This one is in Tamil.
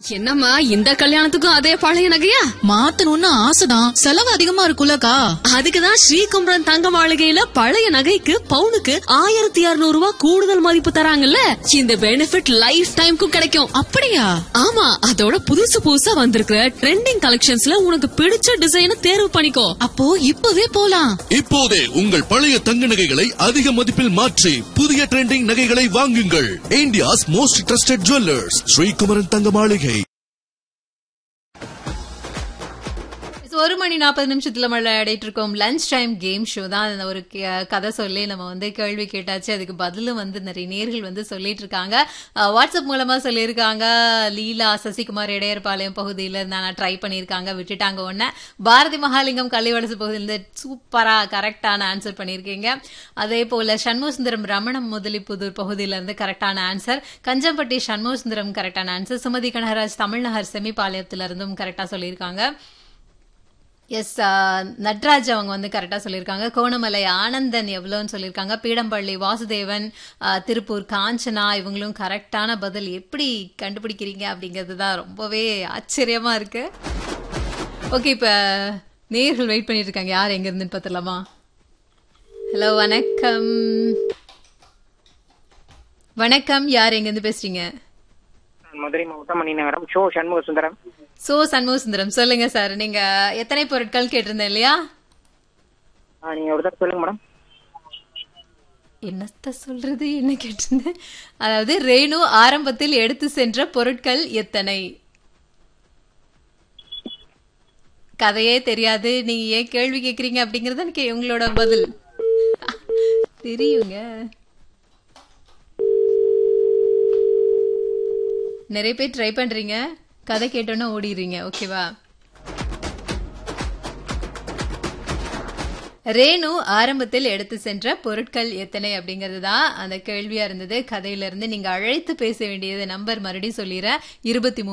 என்னம்மா இந்த கல்யாணத்துக்கும் அதே பழைய நகையா மாத்தணும்னு ஆசைதான் செலவு அதிகமா இருக்குல்லக்கா அதுக்குதான் ஸ்ரீகுமரன் தங்க மாளிகையில பழைய நகைக்கு பவுனுக்கு ஆயிரத்தி இருநூறு ரூபாய் கூடுதல் மதிப்பு தராங்கல்ல இந்த பெனிஃபிட் லைஃப் டைம்க்கும் கிடைக்கும் அப்படியா ஆமா அதோட புதுசு புதுசா வந்திருக்கிற ட்ரெண்டிங் கலெக்ஷன்ஸ்ல உனக்கு பிடிச்ச டிசைனை தேர்வு பண்ணிக்கோ அப்போ இப்பவே போலாம் இப்போதே உங்கள் பழைய தங்க நகைகளை அதிக மதிப்பில் மாற்றி புதிய ட்ரெண்டிங் நகைகளை வாங்குங்கள் India's most trusted jewellers Sri Kumaran Thanga Maligai So, ஒரு மணி நாற்பது நிமிஷத்துல விளையாடிட்டு இருக்கோம் லஞ்ச் டைம் கேம் ஷோ தான் அந்த ஒரு க- கதை சொல்லி நம்ம வந்து கேள்வி கேட்டாச்சு அதுக்கு பதிலும் வந்து நிறைய நேர்கள் வந்து சொல்லிட்டு இருக்காங்க அஹ், வாட்ஸ்அப் மூலமா சொல்லியிருக்காங்க லீலா சசிகுமார் இடையர்பாளையம் பகுதியில நான் ட்ரை பண்ணியிருக்காங்க விட்டுட்டாங்க ஒன்னு பாரதி மகாலிங்கம் கள்ளிவடசு பகுதியிலிருந்து சூப்பரா கரெக்டான ஆன்சர் பண்ணியிருக்கீங்க அதே போல சண்முகசுந்தரம் ரமணம் முதலிப்புதூர் பகுதியில இருந்து கரெக்டான ஆன்சர் கஞ்சம்பட்டி சண்முகசுந்தரம் கரெக்டான ஆன்சர் சுமதி கனகராஜ் தமிழ்நகர் செமிபாளையத்துல இருந்தும் கரெக்டா சொல்லியிருக்காங்க எஸ் நட்ராஜ் அவங்க வந்து கரெக்டாக சொல்லியிருக்காங்க கோணமலை ஆனந்தன் எவ்வளோன்னு சொல்லியிருக்காங்க பீடம்பள்ளி வாசுதேவன் ஆ, திருப்பூர் காஞ்சனா இவங்களும் கரெக்டான பதில் எப்படி கண்டுபிடிக்கிறீங்க அப்படிங்கிறது தான் ரொம்பவே ஆச்சரியமா இருக்கு ஓகே இப்போ நேர்கள் வெயிட் பண்ணிட்டு இருக்காங்க யார் எங்க இருந்துன்னு பார்த்துடலாமா ஹலோ வணக்கம் வணக்கம் யார் எங்கேருந்து பேசுறீங்க மதுரை மாவட்டம் மணிநகரம் ஷோ சண்முக சுந்தரம் சோ சண்முக சுந்தரம் சொல்லுங்க சார் நீங்க எத்தனை பொருட்கள் கேட்டிருந்தேன் இல்லையா ஆ, நீங்க ஒரு தடவை சொல்லுங்க மேடம் என்னத்த சொல்றது என்ன கேட்டிருந்தேன் அதாவது ரேணு ஆரம்பத்தில் எடுத்து சென்ற பொருட்கள் எத்தனை கதையே தெரியாது நீங்க ஏன் கேள்வி கேக்குறீங்க அப்படிங்கறது எனக்கு உங்களோட பதில் தெரியுங்க நிறைய பேர் ட்ரை பண்றீங்க கதை கேட்டோன்னா ஓடிடுறீங்க ஓகேவா ரேணு ஆரம்பத்தில் எடுத்து சென்ற பொருட்கள் எத்தனை அப்படிங்கிறது தான் அந்த கேள்வியா இருந்தது கதையில இருந்து நீங்க அழைத்து பேச வேண்டியது நம்பர் மறுபடியும் சொல்லிடுறேன் இருபத்தி